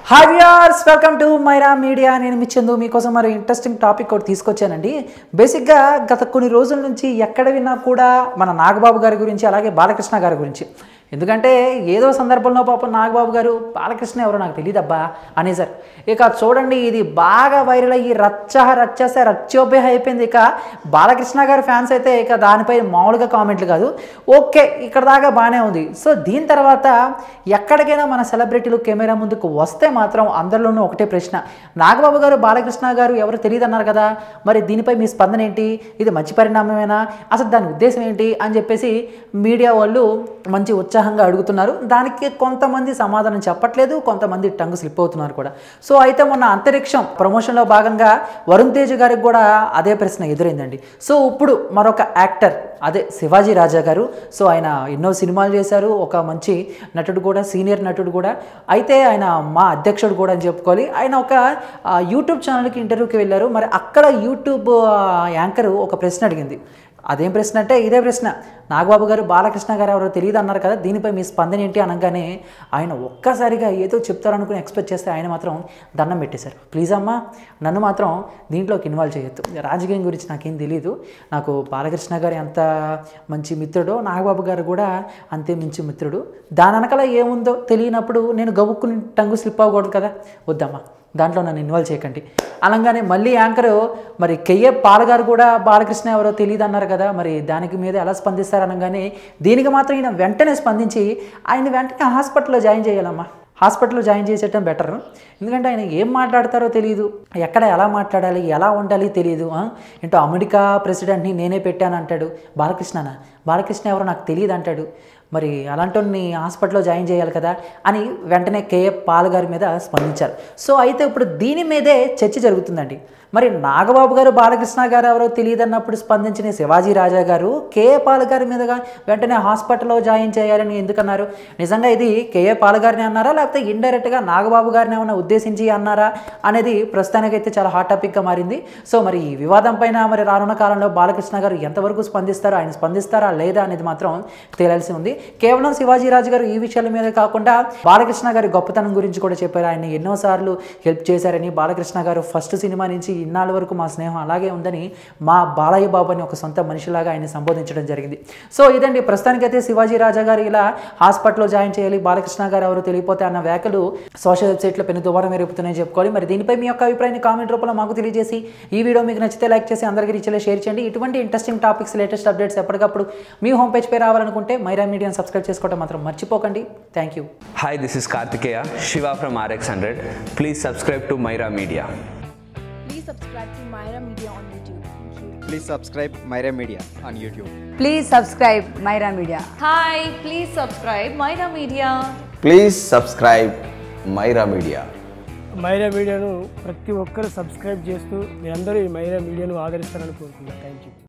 Hi viewers welcome to Myra Media నేను మీ చందు మీకోసం మరి ఇంట్రెస్టింగ్ టాపిక్ ఒకటి తీసుకొచ్చానండి బేసిక్గా గత కొన్ని రోజుల నుంచి ఎక్కడ విన్నా కూడా మన నాగబాబు గారి గురించి అలాగే బాలకృష్ణ గారి గురించి ఎందుకంటే ఏదో సందర్భంలో పాపం నాగబాబు గారు బాలకృష్ణ ఎవరో నాకు తెలియదబ్బా అనేసారు ఇక చూడండి ఇది బాగా వైరల్ అయ్యి రచ్చ రచ్చసే రచ్చోబే అయిపోయింది ఇక బాలకృష్ణ గారి ఫ్యాన్స్ అయితే ఇక దానిపై మామూలుగా కామెంట్లు కాదు ఓకే ఇక్కడ దాకా బాగానే ఉంది సో దీని తర్వాత ఎక్కడికైనా మన సెలబ్రిటీలు కెమెరా ముందుకు వస్తే మాత్రం అందరిలోనూ ఒకటే ప్రశ్న నాగబాబు గారు బాలకృష్ణ గారు ఎవరు తెలియదు అన్నారు కదా మరి దీనిపై మీ స్పందన ఏంటి ఇది మంచి పరిణామమేనా అసలు దాని ఉద్దేశం ఏంటి అని చెప్పేసి మీడియా వాళ్ళు మంచి ఉత్సాహంగా అడుగుతున్నారు దానికి కొంతమంది సమాధానం చెప్పట్లేదు కొంతమంది టంగు స్లిప్ అవుతున్నారు కూడా సో అయితే మొన్న అంతరిక్షం ప్రమోషన్లో భాగంగా వరుణ్ తేజ్ గారికి కూడా అదే ప్రశ్న ఎదురైందండి సో ఇప్పుడు మరొక యాక్టర్ అదే శివాజీ రాజా గారు సో ఆయన ఎన్నో సినిమాలు చేశారు ఒక మంచి నటుడు కూడా సీనియర్ నటుడు కూడా అయితే ఆయన మా అధ్యక్షుడు కూడా అని చెప్పుకోవాలి ఆయన ఒక ఆ, యూట్యూబ్ ఛానల్కి ఇంటర్వ్యూకి వెళ్ళారు మరి అక్కడ యూట్యూబ్ ఆ, యాంకర్ ఒక ప్రశ్న అడిగింది అదేం ప్రశ్న అంటే ఇదే ప్రశ్న నాగబాబు గారు బాలకృష్ణ గారు ఎవరో తెలియదు అన్నారు కదా దీనిపై మీ స్పందన ఏంటి అనగానే ఆయన ఒక్కసారిగా ఏదో చెప్తారనుకుని ఎక్స్పెక్ట్ చేస్తే ఆయన మాత్రం దండం పెట్టేశారు ప్లీజ్ అమ్మా నన్ను మాత్రం దీంట్లోకి ఇన్వాల్వ్ చేయొద్దు రాజకీయం గురించి నాకేం తెలియదు నాకు బాలకృష్ణ గారు ఎంత మంచి మిత్రుడో నాగబాబు గారు కూడా అంతే మంచి మిత్రుడు దాని వెనకాల ఏముందో తెలియనప్పుడు నేను గబుక్కుని టంగు స్లిప్ అవ్వకూడదు కదా వద్దమ్మా దాంట్లో నన్ను ఇన్వాల్వ్ చేయకండి అనగానే మళ్ళీ యాంకరు మరి కెయ్య పాలగారు కూడా బాలకృష్ణ ఎవరో తెలియదు అన్నారు కదా మరి దానికి మీద ఎలా స్పందిస్తారు అనగానే దీనికి మాత్రం ఈయన వెంటనే స్పందించి ఆయన వెంటనే హాస్పిటల్లో జాయిన్ చేయాలమ్మా హాస్పిటల్లో జాయిన్ చేసేయటం బెటర్ ఎందుకంటే ఆయన ఏం మాట్లాడతారో తెలియదు ఎక్కడ ఎలా మాట్లాడాలి ఎలా ఉండాలి తెలియదు ఆ? ఏంటో అమెరికా ప్రెసిడెంట్ని నేనే పెట్టాను అంటాడు బాలకృష్ణనా బాలకృష్ణ ఎవరో నాకు తెలియదు అంటాడు మరి అలాంటి హాస్పిటల్లో జాయిన్ చేయాలి కదా అని వెంటనే కేఏ పాల్ గారి మీద స్పందించారు సో అయితే ఇప్పుడు దీని మీదే చర్చ జరుగుతుందండి మరి నాగబాబు గారు బాలకృష్ణ గారు ఎవరో తెలియదన్నప్పుడు స్పందించిన శివాజీ రాజా గారు కేఏ పాల్ గారి మీదుగా వెంటనే హాస్పిటల్లో జాయిన్ చేయాలని ఎందుకన్నారు నిజంగా ఇది కేఏ పాల్ గారిని అన్నారా లేకపోతే ఇండైరెక్ట్గా నాగబాబు గారిని ఏమైనా ఉద్దేశించి అన్నారా అనేది ప్రస్తుతానికైతే చాలా హాట్ టాపిక్గా మారింది సో మరి ఈ వివాదం పైన మరి రానున్న కాలంలో బాలకృష్ణ గారు ఎంతవరకు స్పందిస్తారో ఆయన స్పందిస్తారా లేదా అనేది మాత్రం తేలాల్సి ఉంది కేవలం శివాజీ రాజు గారు ఈ విషయాల మీద కాకుండా బాలకృష్ణ గారి గొప్పతనం గురించి కూడా చెప్పారు ఆయన ఎన్నోసార్లు హెల్ప్ చేశారని బాలకృష్ణ గారు ఫస్ట్ సినిమా నుంచి ఇన్నాళ్ళ వరకు మా స్నేహం అలాగే ఉందని మా బాలయ్య బాబు అని ఒక సొంత మనిషిలాగా ఆయన సంబోధించడం జరిగింది సో ఇదండి ప్రస్తుతానికైతే శివాజీ రాజా గారు ఇలా హాస్పిటల్లో జాయిన్ చేయాలి బాలకృష్ణ గారు ఎవరు తెలియపోతే అన్న వ్యాఖ్యలు సోషల్ వెబ్సైట్లో పెను దుబారం మెరుగుతున్నాయని చెప్పుకోవాలి మరి దీనిపై మీ యొక్క అభిప్రాయాన్ని కామెంట్ రూపంలో మాకు తెలియజేసి ఈ వీడియో మీకు నచ్చితే లైక్ చేసి అందరికీ రీచ్లో షేర్ చేయండి ఇటువంటి ఇంట్రెస్టింగ్ టాపిక్స్ లేటెస్ట్ అప్డేట్స్ ఎప్పటికప్పుడు మీ హోమ్ పేజ్ పై రావాలనుకుంటే మైరా మీడియాని సబ్స్క్రైబ్ చేసుకోవడం మాత్రం మర్చిపోకండి thank you Hi, this is Kartikeya, Shiva from RX100. Please subscribe to Myra Media. Please subscribe to Myra Media on YouTube. Thank you. Please subscribe Myra Media on YouTube. Please subscribe Myra Media. Hi, please subscribe Myra Media. Please subscribe Myra Media Myra మీడియాను ప్రతి ఒక్కరు subscribe చేస్తూ మీరందరూ ఈ మైరా మీడియాను ఆదరిస్తారని కోరుకుంటున్నాను thank you